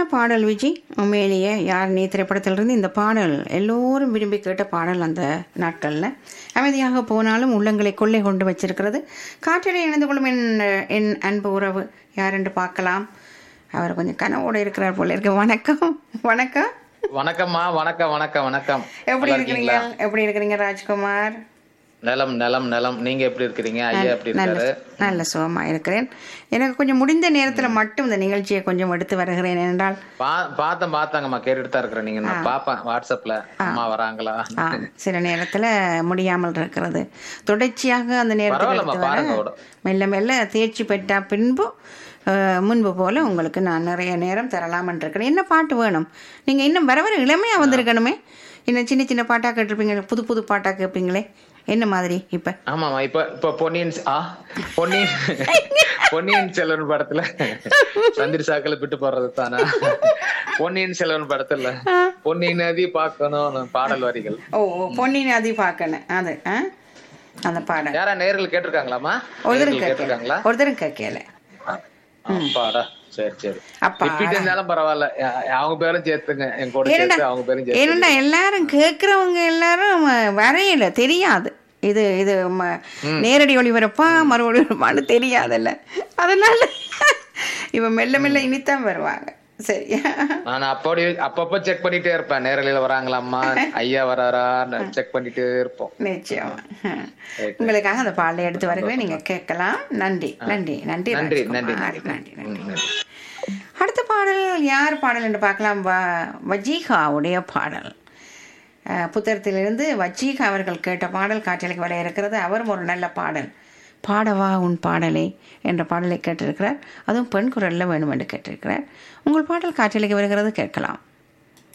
பாடல் விஜி உண்மையிலேயே யார் நீ திரைப்படத்திலிருந்து இந்த பாடல் எல்லோரும் விரும்பி கேட்ட பாடல் அந்த நாட்களில் அமைதியாக போனாலும் உள்ளங்களை கொள்ளை கொண்டு வச்சிருக்கிறது காற்றிலே இணைந்து கொள்ளும் என் என் அன்பு உறவு யார் என்று பார்க்கலாம் அவர் கொஞ்சம் கனவோடு இருக்கிறார் போல இருக்கு வணக்கம் வணக்கம் வணக்கம்மா வணக்கம் வணக்கம் வணக்கம் எப்படி நல்லா இருக்கிறீங்க இருக்கீங்களா? எப்படி இருக்கிறீங்க ராஜ்குமார் நிலம் நிலம் நிலம் நீங்க எப்படி இருக்கிறீங்க ஐயா எப்படி நல்ல இருக்காரு நல்ல சுகமா இருக்கிறேன் எனக்கு கொஞ்சம் முடிந்த நேரத்தில் மட்டும் இந்த நிகழ்ச்சியை கொஞ்சம் எடுத்து வருகிறேன் என்றால் பா- பார்த்தேன் பார்த்தாங்கம்மா கேட்டுட்டு தான் இருக்கிறேன் நீங்க நான் பாப்பேன் வாட்ஸ்அப்ல அம்மா வராங்களா ஆ, சில நேரத்துல முடியாமல் இருக்கிறது தொடர்ச்சியாக அந்த நேரத்தில் பரவாயில்லம்மா எடுத்து வர பாருங்க விட மெல்ல மெல்ல தேர்ச்சி பெற்ற பின்பு அஹ், முன்பு போல உங்களுக்கு நான் நிறைய நேரம் தரலாமன் இருக்கிறேன் என்ன பாட்டு வேணும் நீங்க இன்னும் வர வர இளமையா வந்திருக்கணுமே இன்னும் சின்ன சின்ன பாட்டா கேட்டிருப்பீங்க புது புது பாட்டா கேட்பீங்களே என்ன மாதிரி இப்ப ஆமாமா இப்ப இப்ப பொன்னியின் செ- ஆ பொன்னியின் பொன்னியின் செல்வன் படத்துல சந்திர சாக்கல விட்டு போறது தானே பொன்னியின் செல்வன் படத்துல பொன்னியின் நதி பார்க்கணும் பாடல் வரிகள் ஓ ஓ, பொன்னியின் நதி பார்க்கணும் அது ஆ? அந்த பாடல் யாரா நேர்கள் கேட்டிருக்காங்களாமா ஒருத்தரும் நேயர்கள் கேட்கல கேட்டிருக்காங்களா ஒருத்தரும் கேட்கல அப்பாடா சரி சரி அப்பா ரிப்பீட் இருந்தாலும் பரவாயில்ல யா- அவங்க பேரும் சேர்த்துங்க என் கூட ஏனடா சேர்த்து அவங்க பேரும் சேர்த்து ஏனண்டா எல்லாரும் கேட்குறவங்க எல்லாரும் ம- வரையல தெரியாது இது இது ம- நேரடி ஒளிபரப்பா மறு ஒளிபரப்பான்னு தெரியாதுல்ல அதனால இவன் மெல்ல மெல்ல இனித்தான் வருவாங்க சரியா நான் அப்படி அப்பப்ப செக் பண்ணிட்டே இருப்பேன் நேரலையில வராங்களாம்மா ஐயா வராரா செக் பண்ணிட்டே இருப்போம் நிச்சயமா உங்களுக்காக அந்த பாடலை எடுத்து வருகிறேன் நீங்க கேட்கலாம் நன்றி நன்றி நன்றி நன்றி நன்றி ராஜ்குமார். நன்றி நன்றி ம், நன்றி அடுத்த பாடல் யார் பாடல் என்று பார்க்கலாம் வ வஜீகாவுடைய பாடல் அஹ், புத்தகத்திலிருந்து வஜீகா அவர்கள் கேட்ட பாடல் காற்றலைக்கு வர இருக்கிறது அவரும் ஒரு நல்ல பாடல் பாடவா உன் பாடலே என்ற பாடலை கேட்டிருக்கிறார் அதுவும் பெண் குரலில் வேணும் என்று கேட்டிருக்கிறார் உங்கள் பாடல் காற்றலைக்கு வருகிறது கேட்கலாம்